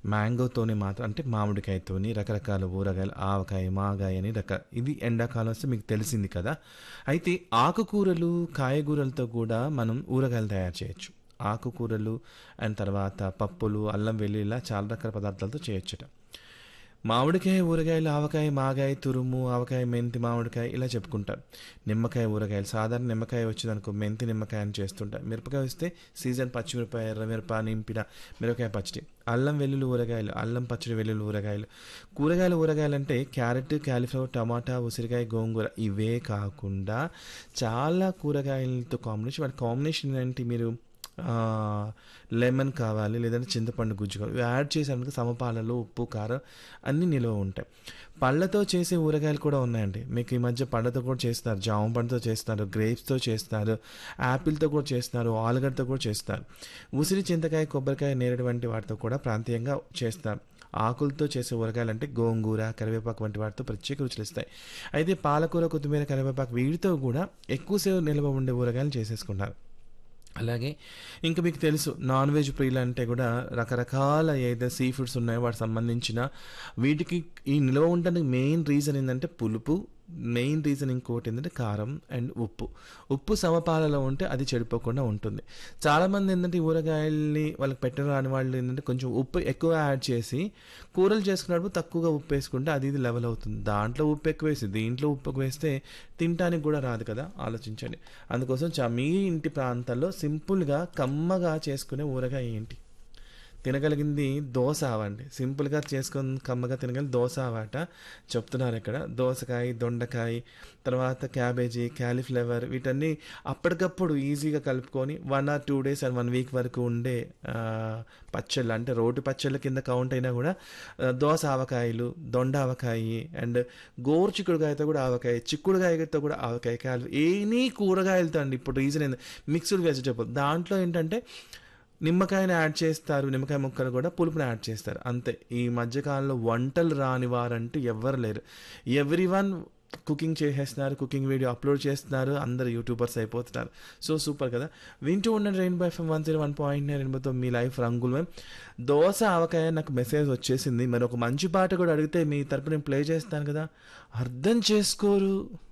మ్యాంగోతోని మాత్రం అంటే మామిడికాయతోని రకరకాల ఊరగాయలు ఆవకాయ మాగాయ అని రక ఇది ఎండాకాలం వస్తే మీకు తెలిసింది కదా అయితే ఆకుకూరలు కాయగూరలతో కూడా మనం ఊరగాయలు తయారు చేయొచ్చు ఆకుకూరలు అండ్ తర్వాత పప్పులు అల్లం వెల్లుల్లి ఇలా చాలా రకాల పదార్థాలతో చేయొచ్చట మామిడికాయ ఊరగాయలు ఆవకాయ మాగాయ తురుము ఆవకాయ మెంతి మామిడికాయ ఇలా చెప్పుకుంటారు నిమ్మకాయ ఊరగాయలు సాధారణ నిమ్మకాయ వచ్చిందనుకో మెంతి నిమ్మకాయ అని చేస్తుంటారు మిరపకాయ వస్తే సీజన్ పచ్చిమిరపకాయ ఎర్రమిరప నింపిన మిరపకాయ పచ్చడి అల్లం వెల్లుల్లి ఊరగాయలు అల్లం పచ్చడి వెల్లుల్లి ఊరగాయలు కూరగాయల ఊరగాయలు అంటే క్యారెట్ క్యాలీఫ్లవర్ టమాటా ఉసిరికాయ గోంగూర ఇవే కాకుండా చాలా కూరగాయలతో కాంబినేషన్ వాటి కాంబినేషన్ ఏంటి మీరు ఆ, లెమన్ కావాలి లేదంటే చింతపండు గుజ్జు కావాలి ఇవి యాడ్ చేసానికి సమపాలలో ఉప్పు కారం అన్నీ నిల్వ ఉంటాయి పళ్ళతో చేసే ఊరగాయలు కూడా ఉన్నాయండి మీకు ఈ మధ్య పళ్ళతో కూడా చేస్తారు జామ పండుతో చేస్తారు గ్రేప్స్తో చేస్తారు యాపిల్తో కూడా చేస్తారు ఆలుగడ్డతో కూడా చేస్తారు ఉసిరి చింతకాయ కొబ్బరికాయ నేరేడు వంటి వాటితో కూడా ప్రాంతీయంగా చేస్తారు ఆకులతో చేసే ఊరగాయలు అంటే గోంగూర కరివేపాకు వంటి వాటితో ప్రత్యేక రుచులు ఇస్తాయి అయితే పాలకూర కొత్తిమీర కరివేపాకు వీటితో కూడా ఎక్కువసేపు నిల్వ ఉండే ఊరగాయలు చేసేసుకుంటారు అలాగే ఇంకా మీకు తెలుసు నాన్ వెజ్ ప్రియులు అంటే కూడా రకరకాల ఏదైతే సీ ఫుడ్స్ ఉన్నాయో వాటికి సంబంధించిన వీటికి ఈ నిల్వ ఉండడానికి మెయిన్ రీజన్ ఏంటంటే పులుపు మెయిన్ రీజన్ ఇంకోటి ఏంటంటే కారం అండ్ ఉప్పు ఉప్పు సమపాలలో ఉంటే అది చెడిపోకుండా ఉంటుంది చాలామంది ఏంటంటే ఈ ఊరగాయల్ని వాళ్ళకి పెట్టడం రాని వాళ్ళు ఏంటంటే కొంచెం ఉప్పు ఎక్కువ యాడ్ చేసి కూరలు చేసుకున్నప్పుడు తక్కువగా ఉప్పు వేసుకుంటే అది ఇది లెవెల్ అవుతుంది దాంట్లో ఉప్పు ఎక్కువ వేసి దీంట్లో ఉప్పు ఎక్కువ వేస్తే తినటానికి కూడా రాదు కదా ఆలోచించండి అందుకోసం చ- మీ ఇంటి ప్రాంతాల్లో సింపుల్గా కమ్మగా చేసుకునే ఊరగాయ ఏంటి తినగలిగింది దోశ అవండి సింపుల్గా చేసుకొని కమ్మగా తినగలిగి దోశ ఆవాట చెప్తున్నారు ఇక్కడ దోసకాయ దొండకాయ తర్వాత క్యాబేజీ క్యాలీఫ్లవర్ వీటన్ని అప్పటికప్పుడు ఈజీగా కలుపుకొని one or two days and one week వరకు ఉండే ఆ, పచ్చళ్ళు అంటే రోటి పచ్చళ్ళ కింద కౌంట్ అయినా కూడా ఆ, దోస ఆవకాయలు దొండ ఆవకాయ అండ్ గోరు చిక్కుడుకాయతో కూడా ఆవకాయ చిక్కుడుకాయతో కూడా ఆవకాయ క్యాలి ఎనీ కూరగాయలతో అండి ఇప్పుడు రీజన్ ఏంది మిక్స్డ్ వెజిటబుల్ దాంట్లో ఏంటంటే నిమ్మకాయని యాడ్ చేస్తారు నిమ్మకాయ ముక్కలు కూడా పులుపుని యాడ్ చేస్తారు అంతే ఈ మధ్యకాలంలో వంటలు రాని వారంటూ ఎవ్వరు లేరు ఎవ్రీ వన్ కుకింగ్ చేసేస్తున్నారు కుకింగ్ వీడియో అప్లోడ్ చేస్తున్నారు అందరు యూట్యూబర్స్ అయిపోతున్నారు సో సూపర్ కదా వింటూ ఉండండి Rainbow FM one zero one point nine రెయిన్బోతో మీ లైఫ్ రంగులు దోశ ఆవకాయ నాకు మెసేజ్ వచ్చేసింది మరి ఒక మంచి పాట కూడా అడిగితే మీ తరపు నేను ప్లే చేస్తాను కదా అర్థం చేసుకోరు